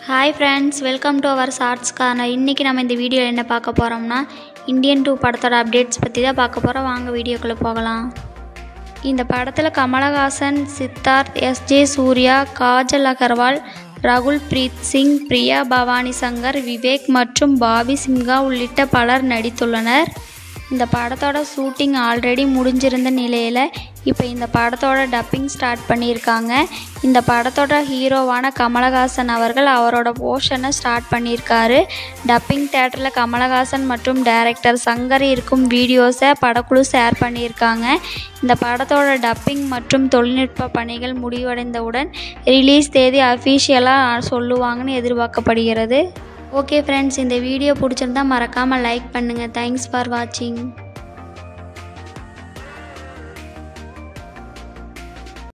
hi friends welcome to our shorts corner இன்றைக்கி நம்ம இந்த வீடியோவில் என்ன பார்க்க போகிறோம்னா இந்தியன் டூ படத்தோட அப்டேட்ஸ் பற்றி தான் பார்க்க போகிறோம் வாங்க வீடியோக்குள்ளே போகலாம் இந்த படத்தில் கமலஹாசன் சித்தார்த் எஸ்ஜே சூர்யா காஜல் அகர்வால் ரகுல் பிரீத் சிங் பிரியா பவானி சங்கர் விவேக் மற்றும் பாபி சிம்ஹா உள்ளிட்ட பலர் நடித்துள்ளனர் இந்த படத்தோட ஷூட்டிங் ஆல்ரெடி முடிஞ்சிருந்த நிலையில் இப்போ இந்த படத்தோட டப்பிங் ஸ்டார்ட் பண்ணியிருக்காங்க இந்த படத்தோட ஹீரோவான கமலஹாசன் அவர்கள் அவரோட போர்ஷனை ஸ்டார்ட் பண்ணியிருக்காரு டப்பிங் தேட்டரில் கமலஹாசன் மற்றும் டைரக்டர் சங்கர் இருக்கும் வீடியோஸை படக்குழு ஷேர் பண்ணியிருக்காங்க இந்த படத்தோட டப்பிங் மற்றும் தொழில்நுட்ப பணிகள் முடிவடைந்தவுடன் ரிலீஸ் தேதி அஃபீஷியலாக சொல்லுவாங்கன்னு எதிர்பார்க்கப்படுகிறது ஓகே ஃப்ரெண்ட்ஸ் இந்த வீடியோ பிடிச்சிருந்தா மறக்காமல் லைக் பண்ணுங்கள் தேங்க்ஸ் ஃபார் வாட்சிங்